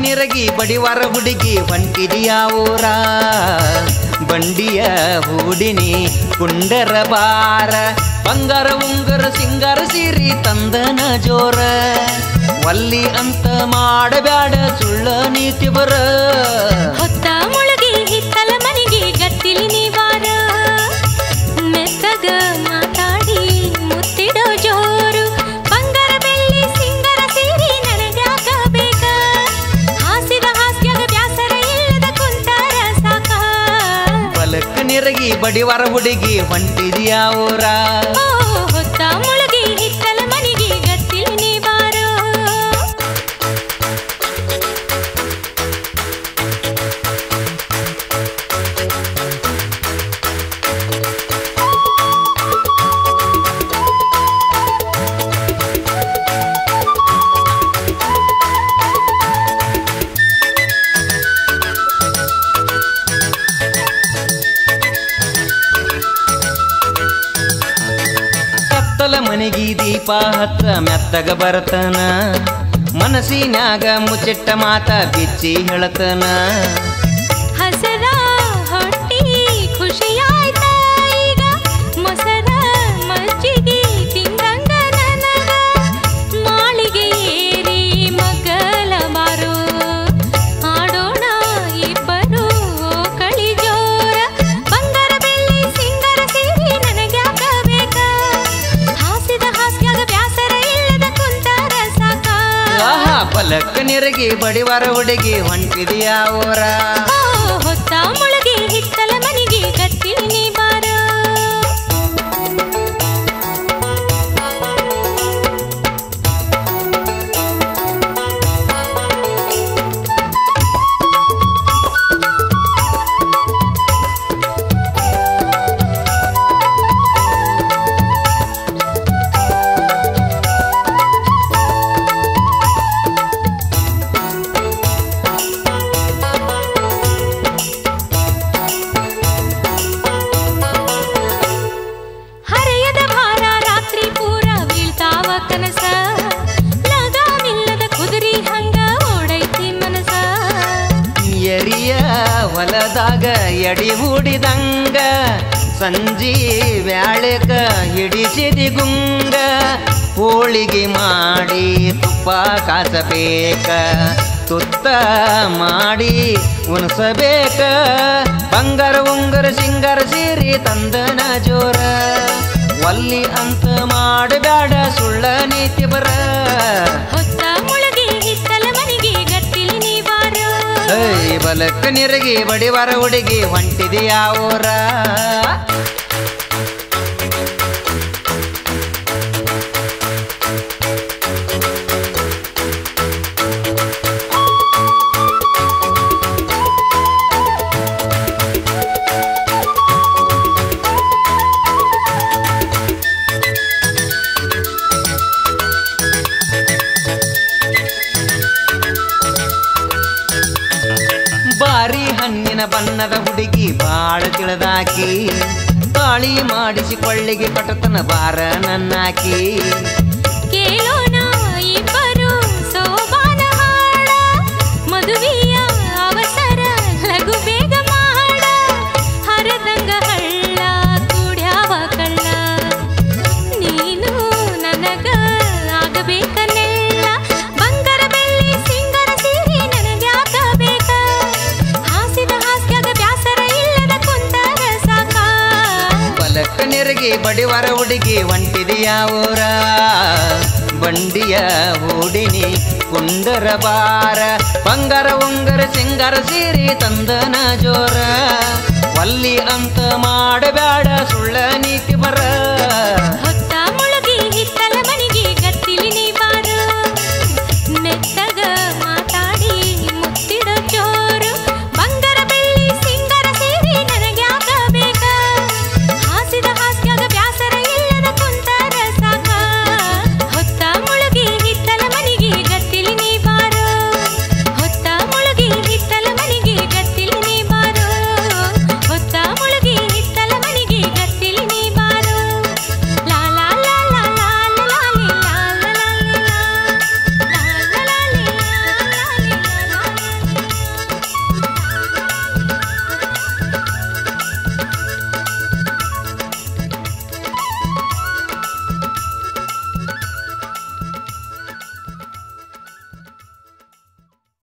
ನಿರಗಿ ಬಡಿವಾರ ಹುಡುಗಿ ಹೊಂಟಿದಿಯ ಊರ ಬಂಡಿಯ ಹೂಡಿನಿ ಕುಂಡರ ಬಾರ ಬಂಗಾರ ಉಂಗರ ಸಿಂಗಾರ ಸೀರಿ ತಂದನ ಜೋರ ಒಲ್ಲಿ ಅಂತ ಮಾಡಬ್ಯಾಡ ಸುಳ್ಳ ನೀತಿ ಬರ ಹೊತ್ತ ಮುಳುಗಿ ಹಿತ್ತಲ ಮನೆಗೆ ಗತ್ತಿಲಿ ನೀವಾರ ಮೆತ್ತಗ ಮಾತಾಡಿ ಮುತ್ತಿಡೋ ಜೋರು ಬಂಗಾರ ಬೆಳ್ಳಿ ಸಿಂಗರ ಸೇರಿ ನನಗ್ಯಾಕ ಬೇಕ ಹಾಸಿದ ಹಾಸ್ಯಗ ಬ್ಯಾಸರ ಇಲ್ಲದ ಕುಂತಾರ ಸಾಕ ಬಲಕ್ಕ ನಿರಗಿ ಬಡಿವಾರ ಹುಡುಗಿ ಹೊಂಟಿದಿಯ ಊರ ಓ ಹೊತ್ತ ಮುಳುಗಿ ಹಿತ್ತಲ ಮನೆಗೆ ಗತ್ತಿಲಿ ನೀವಾರ ಕತ್ತಲ ಮನೆಗಿ ದೀಪ ಹತ್ತ ಮೆತ್ತಗ ಬರತನ ಮನಸ್ಸಿನ್ಯಾಗ ಮುಚ್ಚಿಟ್ಟ ಮಾತ ಬಿಚ್ಚಿ ಹೇಳತನ ಹಸರ ಹೊಟ್ಟಿ ಖುಷಿಯಾಯ್ತ ಈಗ ಮೊಸರ ಮಜ್ಜಿಗೆ ತಿಂದಂಗ ನನಗ ಮಾಳಿಗೆ ಏರಿ ಮಗಲ ಮಾರು ಆಡೋಣ ಇಬ್ಬರು ಕಳಿ ಜೋರ ಬಂಗಾರ ಬೆಳ್ಳಿ ಸಿಂಗರ ಸೇರಿ ನನಗ್ಯಾಕ ಬೇಕ ಹಾಸಿದ ಹಾಸ್ಯಾಗ ಬ್ಯಾಸರ ಇಲ್ಲದ ಕುಂತಾರ ಸಾಕ ಆಹಾ ಬಲಕ್ಕ ನಿರಗಿ ಬಡಿವಾರ ಹುಡುಗಿ ಹೊಂಟಿದಿಯ ಊರ ಓ, ಹೊತ್ತ ಮುಳುಗಿ ಹಿತ್ತಲ ಮನೆಗೆ ಗತ್ತಿಲಿ ನೀ ಬಾರ ಹರೆಯದ ಭಾರ ರಾತ್ರಿ ಪೂರ ಬೀಳ್ತಾವ ಕನಸ ಲಗಾಮಿಲ್ಲದ ಕುದುರಿ ಹಂಗ ಓಡೈತಿ ಮನಸ ಎರಿಯ ಹೊಲದಾಗ ಎಡಿ ಹೂಡಿದಂಗ ಸಂಜಿ ಬ್ಯಾಳೆಕ ಹಿಡಿಸಿದಿ ಗುಂಗ ಹೋಳಿಗೆ ಮಾಡಿ ತುಪ್ಪ ಕಾಸಬೇಕ ತುತ್ತ ಮಾಡಿ ಉಣಸಬೇಕ ಬಂಗಾರ ಉಂಗರ ಸಿಂಗಾರ ಸೇರಿ ತಂದನ ಜೋರ ಒಲ್ಲಿ ಅಂತ ಮಾಡಬ್ಯಾಡ ಸುಳ್ಳ ನೀತಿ ಬರ ಹೊತ್ತ ಮುಳುಗಿ ಹಿತ್ತಲ ಮನೆಗೆ ಗತ್ತಿಲಿ ನೀ ಬಾರ ಏಯ್ ಬಲಕ್ಕ ನಿರಗಿ ಬಡಿವಾರ ಹುಡುಗಿ ಹೊಂಟಿದೆಯಾ ಊರ ಬಾರಿ ಹಣ್ಣಿನ ಬಣ್ಣದ ಹುಡುಗಿ ಬಾಳ ತಿಳಿದಾಕಿ ತಾಳಿ ಮಾಡಿಸಿ ಕೊಳ್ಳಿಗೆ ಕಟತನ ಬಾರ ನನ್ನಾಕಿ ಕೇಳೋಣ ಇಬ್ಬರು ಸೋಬಾನ ಹಾಡ ಮದುವೆಯ ಅವಸರ ಲಘು ಬೇಗ ಮಾಡ ಹರದಂಗ ಹಳ್ಳ ಕೂಡ್ಯಾವ ಕಳ್ಳ ನೀನು ನನಗ ಆಗಬೇಕನ್ನೆಲ್ಲ ಬಂಗಾರ ಬೆಳ್ಳಿ ಸಿಂಗರ ಸೇರಿ ನನಗ್ಯಾಕ ಬೇಕ ಹಾಸಿದ ಹಾಸ್ಯಾಗ ಬ್ಯಾಸರ ಇಲ್ಲದ ಕುಂತಾರ ಸಾಕ ಬಲಕ್ಕ ನೆರಗಿ ಬಡಿವಾರ ಹುಡುಗಿ ಹೊಂಟಿದೆಯಾ ಊರ ಬಂಡಿಯ ಹೂಡಿನಿ ಕುಂಡರ ಬಾರ ಬಂಗಾರ ಉಂಗರ ಸಿಂಗಾರ ಸೀರಿ ತಂದನ ಜೋರ ಒಲ್ಲಿ ಅಂತ ಮಾಡಬ್ಯಾಡ ಸುಳ್ಳ ನೀತಿ ಬರ